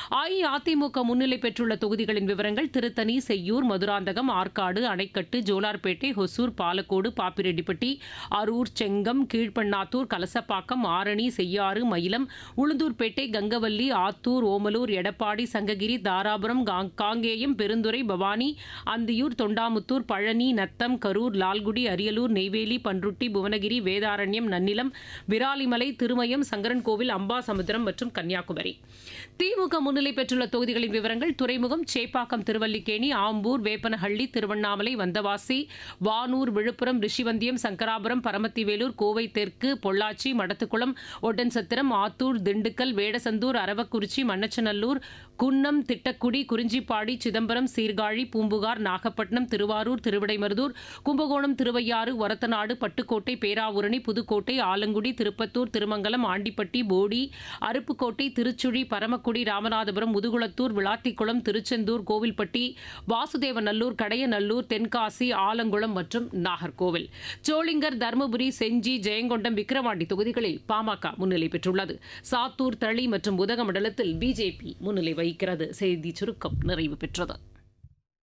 அஇஅதிமுக முன்னிலை பெற்றுள்ள தொகுதிகளின் விவரங்கள் திருத்தணி செய்யூர் மதுராந்தகம் ஆற்காடு அணைக்கட்டு ஜோலார்பேட்டை ஹொசூர் பாலக்கோடு பாப்பிரெட்டிப்பட்டி அரூர் செங்கம் கீழ்பண்ணாத்தூர் கலசப்பாக்கம் ஆரணி செய்யாறு மயிலம் உளுந்தூர்பேட்டை கங்கவல்லி ஆத்தூர் ஓமலூர் எடப்பாடி சங்ககிரி தாராபுரம் காங்- காங்கேயம் பெருந்துறை பவானி அந்தியூர் தொண்டாமுத்தூர் பழனி நத்தம் கரூர் லால்குடி அரியலூர் நெய்வேலி பன்ருட்டி புவனகிரி வேதாரண்யம் நன்னிலம் விராலிமலை திருமயம் சங்கரன்கோவில் அம்பாசமுத்திரம் மற்றும் கன்னியாகுமரி திமுக முன்னிலை பெற்றுள்ள தொகுதிகளின் விவரங்கள் துறைமுகம் சேப்பாக்கம் திருவல்லிக்கேணி ஆம்பூர் வேப்பனஹள்ளி திருவண்ணாமலை வந்தவாசி வானூர் விழுப்புரம் ரிஷிவந்தியம் சங்கராபுரம் பரமத்திவேலூர் கோவை தெற்கு பொள்ளாச்சி மடத்துக்குளம் ஒட்டன்சத்திரம் ஆத்தூர் திண்டுக்கல் வேடசந்தூர் அரவக்குறிச்சி மண்ணச்சநல்லூர் குன்னம் திட்டக்குடி குறிஞ்சிப்பாடி சிதம்பரம் சீர்காழி பூம்புகார் நாகப்பட்டினம் திருவாரூர் திருவிடைமருதூர் கும்பகோணம் திருவையாறு ஒரத்தநாடு பட்டுக்கோட்டை பேராவூரணி புதுக்கோட்டை ஆலங்குடி திருப்பத்தூர் திருமங்கலம் ஆண்டிப்பட்டி போடி அருப்புக்கோட்டை திருச்சுழி பரமக்குடி ராமநாதபுரம் முதுகுளத்தூர் விளாத்திக்குளம் திருச்செந்தூர் கோவில்பட்டி வாசுதேவநல்லூர் கடையநல்லூர் தென்காசி ஆலங்குளம் மற்றும் நாகர்கோவில் சோளிங்கர் தருமபுரி செஞ்சி ஜெயங்கொண்டம் விக்கிரவாண்டி தொகுதிகளில் பாமக முன்னிலை பெற்றுள்ளது சாத்தூர் தளி மற்றும் உதகமண்டலத்தில் பிஜேபி முன்னிலை வகிக்கிறது செய்தி சுருக்கம் நிறைவு பெற்றது